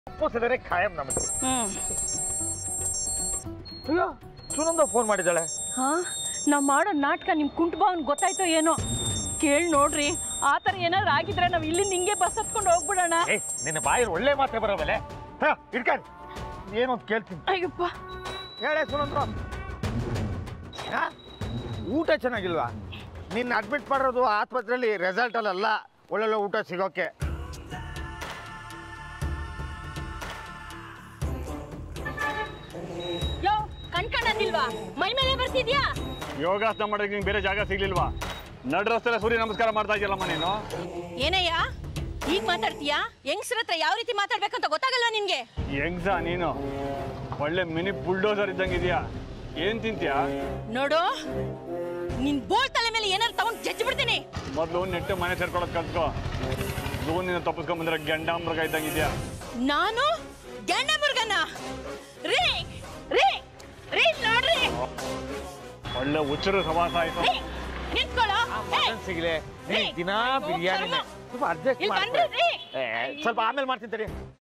ಒಪ್ಪಿಸಿದರೆ ಖಾಯಂ ನಮಗೆ ಹ್ಮ್ ಅಯ್ಯೋ ಸುನಂದ ಫೋನ್ ಮಾಡಿದ್ದಾಳೆ ಹಾ ನಾವ್ ಮಾಡೋ ನಾಟಕ ನಿಮ್ ಕುಂಟುಬಾವನ್ ಗೊತ್ತಾಯ್ತೋ ಏನೋ ಕೇಳಿ ನೋಡ್ರಿ ಆ ಥರ ಏನಾದ್ರು ಆಗಿದ್ರೆ ನಾವ್ ಇಲ್ಲಿಂದ ಹಿಂಗೆ ಬಸ್ ಹತ್ಕೊಂಡು ಹೋಗ್ಬಿಡೋಣ ಏ ನಿನ್ನ ಬಾಯಲ್ಲಿ ಒಳ್ಳೆ ಮಾತೇ ಬರೋವಲೆ ಹಾ ಇಟ್ಕೊಂಡು ಏನು ಅಂತ ಕೇಳ್ತೀನಿ ಅಯ್ಯಪ್ಪ ಹೇಳೇ ಸುನಂದ್ರ ಹಾ? ಊಟ ಚೆನ್ನಾಗಿಲ್ವಾ ನಿನ್ನ ಅಡ್ಮಿಟ್ ಮಾಡಿರೋದು ಆಸ್ಪತ್ರೆಯಲ್ಲಿ ರೆಸಲ್ಟಲ್ಲ ಒಳ್ಳೊಳ್ಳೆ ಊಟ ಸಿಗೋಕೆ ಯೋ ಕಣ್ಕಂಡಿಲ್ವಾ ಮೈ ಮೇಲೆ ಬರ್ತಿದ್ಯಾ ಯೋಗಾಸನ ಮಾಡೋದಕ್ಕೆ ನಿಂಗೆ ಬೇರೆ ಜಾಗ ಸಿಗ್ಲಿಲ್ವಾ ನಡ್ ರಸ್ತೆಲ್ಲ ಸೂರ್ಯ ನಮಸ್ಕಾರ ಮಾಡ್ತಾ ಇದೆಯಲ್ಲಮ್ಮ ನೀನು ಏನಯ್ಯ ಈಗ ಮಾತಾಡ್ತೀಯಾ ಹೆಂಗ್ಸ್ರ ಹತ್ರ ಯಾವ ರೀತಿ ಮಾತಾಡ್ಬೇಕಂತ ಗೊತ್ತಾಗಲ್ವಾ ನಿನ್ಗೆ ಹೆಂಗ್ಸ ನೀನು ಒಳ್ಳೆ ಮಿನಿ ಬುಲ್ಡೋಸರ್ ಇದ್ದಂಗಿದ್ಯಾ ಏನ್ ತಿಂತ್ಯಾ ನೋಡು ನಿನ್ ಬೋಲ್ ತಲೆ ಮೇಲೆ ಏನಾರು ತಗೊಂಡ್ ಜಜ್ಜಿ ಬಿಡ್ತೀನಿ ಮೊದಲು ನೆಟ್ಟು ಮನೆ ಸೇರ್ಕೊಳ್ಳೋದು ಕಲ್ತ್ಕೋ ಜೂನಿನ ತಪ್ಪಿಸ್ಕೊಂಡ್ ಬಂದ್ರೆ ಗಂಡಾಮೃಗ ಇದ್ದಂಗಿದ್ಯಾ ನಾನು ಗಂಡ ಮುರ್ಗನ ರೀ ರೀ ರೀ ನೋಡ್ರಿ ಒಳ್ಳೆ ಹುಚ್ಚರು ಸವಾಸ ಆಯ್ತು ರೀ ನಿಂತ್ಕೊಳ್ಳೋ ಏಯ್, ಸಿಗ್ಲೆ ಏ, ದಿನಾ ಅಯ್ಯೋ, ಬಿರಿಯಾನಿ ಕರ್ಮ. ಸ್ವಲ್ಪ ಅಡ್ಜಸ್ಟ್ ಇಲ್ಲಿ ಮಾಡ್ಕೊ ಬನ್ರಿ ರೀ. ಏ, ಸ್ವಲ್ಪ ಆಮೇಲೆ ಮಾಡ್ತೀನಿ ತಡಿ